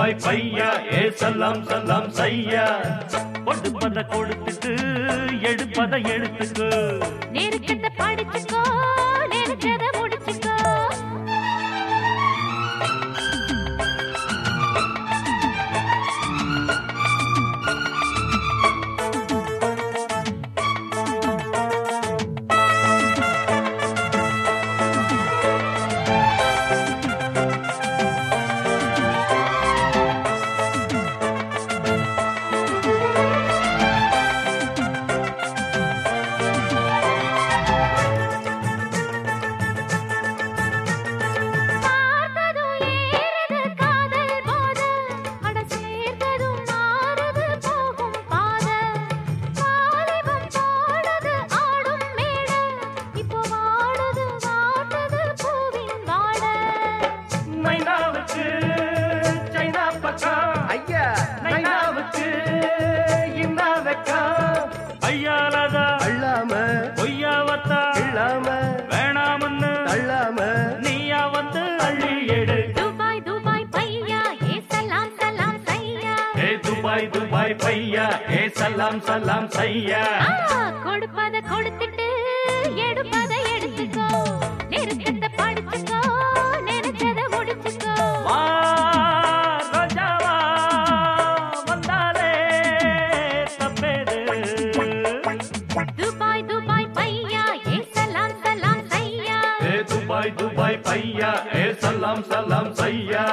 Dubai பையா ஏ சல்லாம் சல்லாம் சையா கொடுப்பத கொடுத்துட்டு எடுப்பத எடுத்துக்கு நெருக்கத்தை படிச்சுக்கோ நெருக்கதை முடிச்சுக்கோ பார்த்ததும் ஏறுது காதல் போத அட சேர்ந்ததும் மாறுது போகும் பாத வாலிபம் போடுது ஆடும் மேட இப்போ வாடுது வாட்டுது பூவின் வாட நைனாவுக்கு சைனா பக்கம் ஐயா நைனாவுக்கு இன்னா வெக்கம் ஐயாலதா அள்ளாம பொய்யாவத்தா இல்லாம வேணாமன்னு தள்ளாம நீயா வந்து அள்ளி எடு துபாய் துபாய் பையா ஏ சலாம் சலாம் சையா ஏ துபாய் துபாய் பையா ஏ சல்லாம் சல்லாம் சையா ஆ, கொடுப்பத கொடுத்துட்டு எடுப்பத எடுத்துக்கோ நெருக்கத்தை படிச்சுக்கோ நினைச்சத முடிச்சுக்கோ வா ரோஜாவா வந்தாலே தப்பேது துபாய் துபாய் பையா ஏ சலாம் சலாம் சையா ஏ துபாய் துபாய் பையா ஏ சல்லாம் சல்லாம் சையா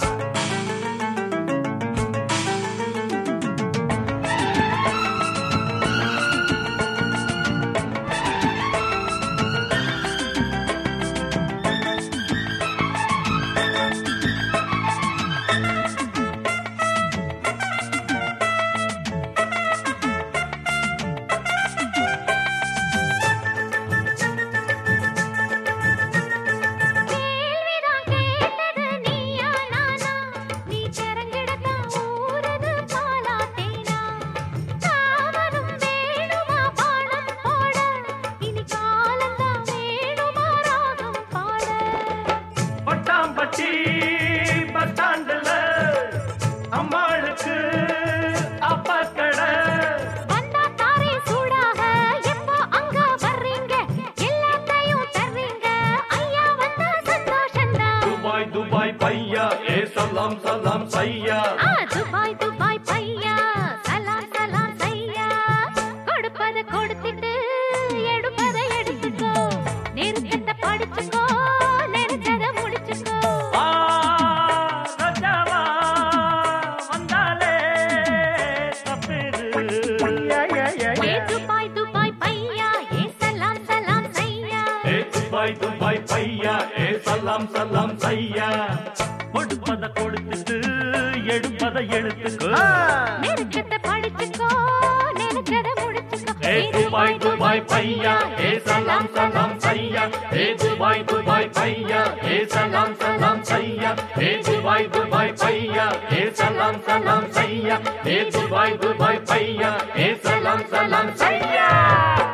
கேள்விதான் கேட்டது நீயா நானா நீ கரங்கிடத்தான் ஊறுது பாலா தேனா காவலும் வேணுமா பாடம் போட இனி காலந்தான் வேணுமா ராகம் பாட பட்டாம்பட்டி பஸ் ஸ்டாண்டுல அம்மாளுக்கு அப்பா கடை வந்தா தாரே சூடாக எப்போ அங்க வர்றீங்க எல்லாத்தையும் தர்றீங்க ஐயா வந்தா சந்தோஷம்தான் துபாய் துபாய் பையா ஏ சல்லாம் சல்லாம் சையா ஆ துபாய் துபாய் பையா சலாம் சலாம் சையா கொடுப்பத கொடுத்துட்டு எடுப்பத எடுத்துக்கோ நெருக்கத்தை படிச்சுக்கோ நினைச்சத முடிச்சுக்கோ வா ரோஜாவா வந்தாலே தப்பேது ஏ துபாய் துபாய் பையா ஏ சலாம் சலாம் சையா ஏ துபாய் துபாய் பையா ஏ சல்லாம் சல்லாம் சையா கொடுப்பத கொடுத்துட்டு எடுப்பத எடுத்துக்கோ நெருக்கத்தை படிச்சுக்கோ நினைச்சத முடிச்சுக்கோ ஏ துபாய் துபாய் பையா ஏ சலாம் சலாம் சையா ஏ துபாய் துபாய் பையா ஏ சலாம் சலாம் சையா ஏ துபாய் துபாய் பையா ஏ சலாம் சலாம் சையா ஏ துபாய் துபாய் பையா ஏ சலாம் சலாம் சையா